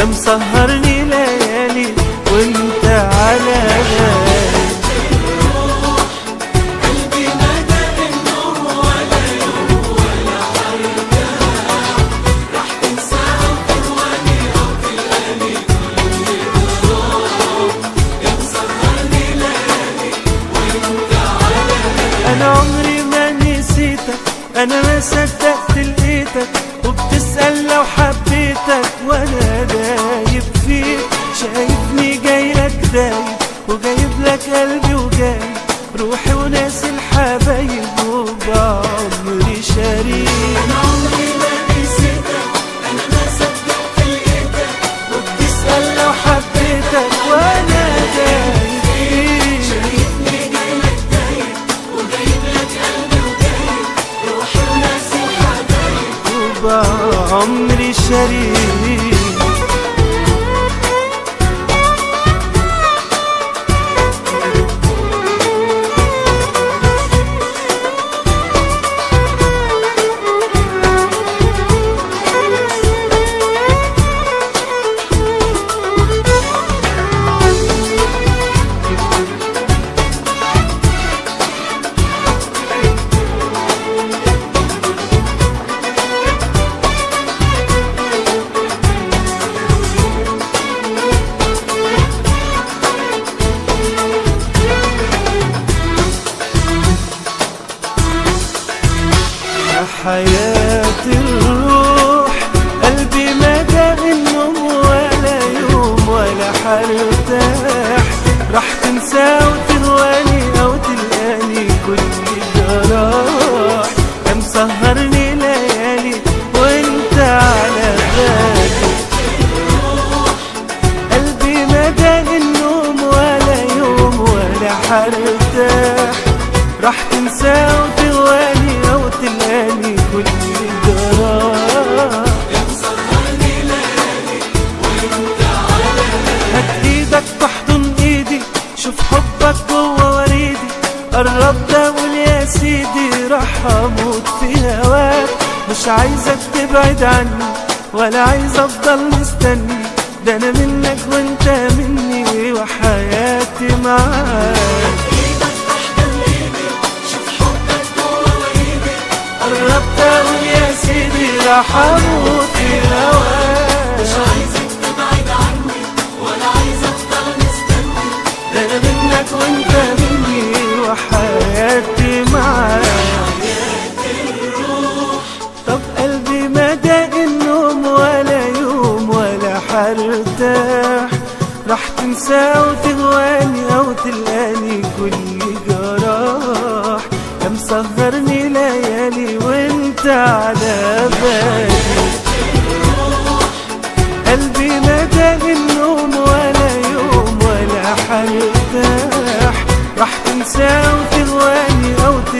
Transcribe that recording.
يا مسهرني ليالي وانت على بالي قلبي مدى النوم ولا يوم ولا حرجع راح تنسى أو تهواني أو تلقاني كل جراح يا مسهرني ليالي وانت على انا عمري ما نسيتك انا ما صدقت لقيتك وبتسأل لو حبيتك وانا دايب فيك شايفني جاي لك دايب وجايب لك قلبي وجايب روحي وناس الحبايب وبعمري شريك أنا عمري ما نسيتك أنا ما صدقت لقيتك وبتسأل لو حبيتك وانا دايب فيك شايفني جاي لك دايب وجايب لك قلبي وجايب روحي وناسي الحبايب وبعمري شريك يا حياة الروح قلبي ما جاب النوم ولا يوم ولا حرتاح راح تنسى وتهواني او تلقاني كل جراح يا مسهرني ليالي وانت على بالي قلبي ما جاب النوم ولا يوم ولا حرتاح راح تنسى وتهواني او تلقاني كل جراح يا مسهرني ليالي وانت على هات ايدك تحضن ايدي شوف حبك جوه وريدي قربت اقول يا سيدي راح اموت في هواك مش عايزك تبعد عني ولا عايز افضل مستني ده انا منك وانت مني وحياتي معاك ايدك تحت ايدي شوف حبك جوه وريدي قربت اقول يا سيدي راح اموت في هواك مش عايزك تبعد عني ولا عايز افضل مستني ده انا منك وانت مني وحياتي معاك طب قلبي ما داق النوم ولا يوم ولا حرتاح راح تنسى وتهواني او تلقاني كل جراح يا مسهرني ليالي وانت على بالي قلبي ما داق النوم ولا يوم ولا حرتاح راح تنسى وتهواني او